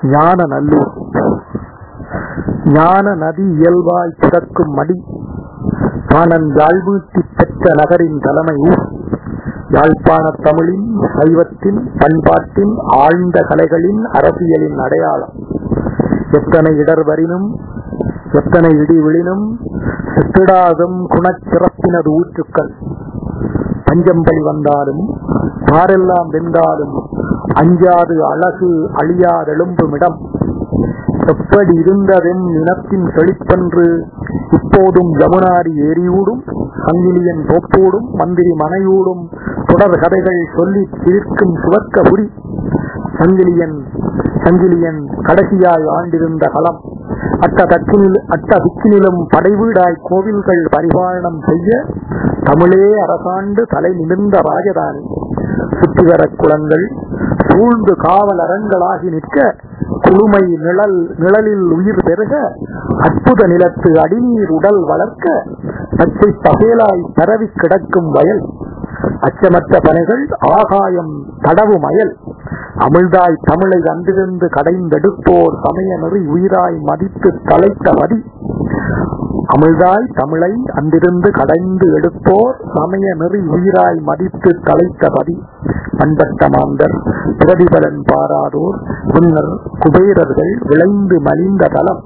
ஞான நல்லூர் ஞான நதி இயல்பாய் கிடக்கும் மடி பாணன் யாழ்வீட்டி பெற்ற நகரின் தலைமை ஊர் யாழ்ப்பாணத் தமிழின் சைவத்தின் பண்பாட்டின் ஆழ்ந்த கலைகளின் அரசியலின் அடையாளம் எத்தனை இடர் வரினும் எத்தனை இடி விழினும் சித்திடாதும் குணச்சிறப்பினது ஊற்றுக்கள் பஞ்சம்பலி வந்தாலும் யாரெல்லாம் வென்றாலும் அஞ்சாது அழகு அழியாதெழும்புமிடம் எப்படி இருந்ததென் இனத்தின் செழிப்பென்று இப்போதும் யமுனாரி ஏரியூடும் சங்கிலியன் தோப்போடும் மந்திரி மனையூடும் தொடர் கதைகள் சொல்லி தீர்க்கும் சுவர்க்கபுரி சங்கிலியன் சங்கிலியன் கடைசியாய் ஆண்டிருந்த களம் அட்ட தக்கினில் அட்ட திக்கினிலும் படைவீடாய் கோவில்கள் பரிபாலனம் செய்ய தமிழே அரசாண்டு தலை நிமிர்ந்த ராஜதானி சுற்றிவரக் குளங்கள் சூழ்ந்து காவல் அரங்களாகி நிற்க குளுமை நிழல் நிழலில் உயிர் பெருக அற்புத நிலத்து அடிநீர் உடல் வளர்க்க பச்சை பகேலாய் பரவி கிடக்கும் வயல் அச்சமற்ற பனைகள் ஆகாயம் தடவும் அயல் அமிழ்தாய் தமிழை அன்றிருந்து கடைந்தெடுப்போர் சமய நெறி உயிராய் மதித்து தலைத்த மதி அமிழ்தாய் தமிழை அன்றிருந்து கடைந்து எடுப்போர் சமய நெறி உயிராய் மதித்து தலைத்த மதி பண்பட்ட மாந்தர் பிரதிபலன் பாராதோர் முன்னர் குபேரர்கள் விளைந்து மலிந்த தலம்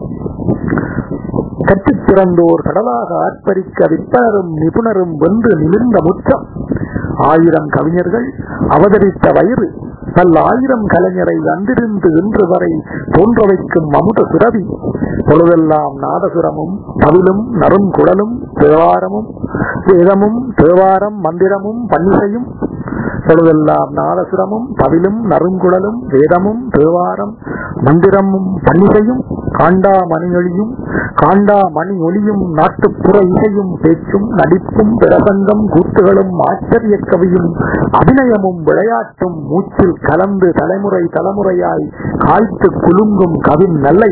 கற்றுச் சிறந்தோர் கடலாக ஆர்ப்பரிக்க விற்பனரும் நிபுணரும் வென்று நிமிர்ந்த முற்றம் ஆயிரம் கவிஞர்கள் அவதரித்த வயிறு பல் ஆயிரம் கலைஞரை அன்றிருந்து இன்று வரை தோன்ற வைக்கும் அமுத சுரவி பொழுதெல்லாம் நாதசுரமும் தவிலும் நறுங்குழலும் தேவாரமும் வேதமும் தேவாரம் மந்திரமும் பன்னிசையும் பொழுதெல்லாம் நாதசுரமும் தவிலும் நறுங்குழலும் வேதமும் தேவாரம் மந்திரமும் பன்னிசையும் காண்டா மணியொழியும் காண்டா மணி ஒளியும் நாட்டுப்புற இசையும் பேச்சும் நடிப்பும் பிரசங்கம் கூத்துகளும் ஆச்சரிய கவியும் அபிநயமும் விளையாட்டும் மூச்சில் கலந்து தலைமுறை தலைமுறையாய் காய்த்து குலுங்கும் கவின் நல்லை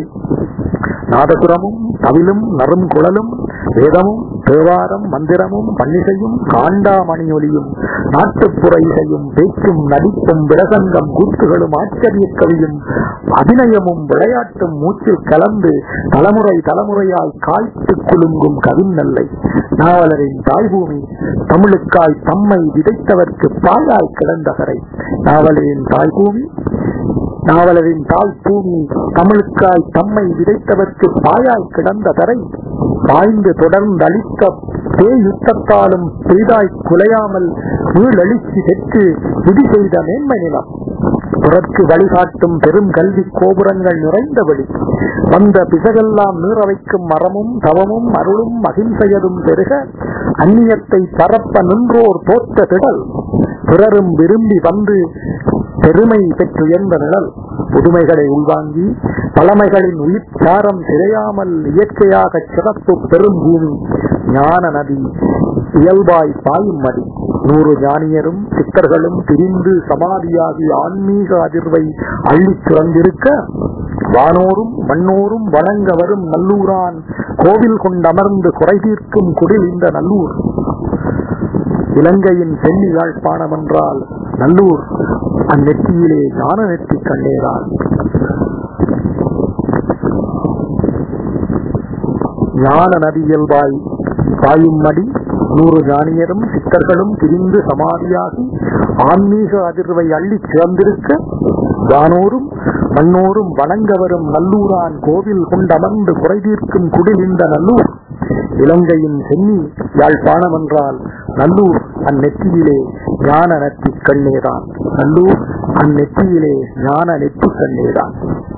நாதசுரமும் தவிலும் நறுங்குழலும் வேதமும் தேவாரம் மந்திரமும் பன்னிசையும் காண்டாமணி ஒலியும் நாட்டுப்புற இசையும் பேச்சும் நடிப்பும் பிரசங்கம் கூத்துகளும் ஆச்சரிய கவியும் அபிநயமும் விளையாட்டும் மூச்சில் கலந்து தலைமுறை தலைமுறையாய் காய்த்து குலுங்கும் கவின் நல்லை நாவலரின் தாய்பூமி தமிழுக்காய் தம்மை விதைத்தவர்க்கு பாயாய் கிடந்தகரை நாவலரின் தாய்பூமி நாவலரின் தாய் பூமி தமிழுக்காய் தம்மை விதைத்தவர்க்கு பாயாய் கிடந்த தரை பாய்ந்து தொடர்ந்து அளித்த பேயுத்தத்தாலும் பெரிதாய் குலையாமல் வீழழிச்சி பெற்று விதி செய்த மேன்மை நிலம் புறக்கு வழிகாட்டும் பெரும் கல்வி கோபுரங்கள் நிறைந்தபடி வந்த பிசகெல்லாம் மீற வைக்கும் மரமும் தவமும் அருளும் அகிம்சையதும் பெருக அந்நியத்தை பரப்ப நின்றோர் தோற்ற திடல் பிறரும் விரும்பி வந்து பெருமை பெற்றுயர்ந்த நிழல் புதுமைகளை உள்வாங்கி பழமைகளின் உயிர் சாரம் சிதையாமல் இயற்கையாக சிறப்பு பெரும் பூமி ஞான நதி இயல்பாய் பாயும் மடி நூறு ஞானியரும் சித்தர்களும் திரிந்து சமாதியாகி ஆன்மீக அதிர்வை அள்ளிச் சுரந்திருக்க வானோரும் மண்ணோரும் வணங்க வரும் நல்லூரான் கோவில் கொண்டமர்ந்து குறை தீர்க்கும் குடில் இந்த நல்லூர் இலங்கையின் சென்னி யாழ்ப்பாணம் என்றால் நல்லூர் அந்நெற்றியிலே ஞான நெற்றி கண்ணேதான் ஞான நதி இயல்பாய் பாயும் மடி நூறு ஞானியரும் சித்தர்களும் திரிந்து சமாதியாகி ஆன்மீக அதிர்வை அள்ளி சிறந்திருக்க வானோரும் மண்ணோரும் வணங்க வரும் நல்லூரான் கோவில் கொண்டமர்ந்து குறை தீர்க்கும் குடில் இந்த நல்லூர் இலங்கையின் சென்னி யாழ்ப்பாணம் என்றால் நல்லூர் அந்நெற்றியிலே ஞான நெற்றி கண்ணேதான் நல்லூர் அந்நெற்றியிலே ஞான நெற்றி கண்ணேதான்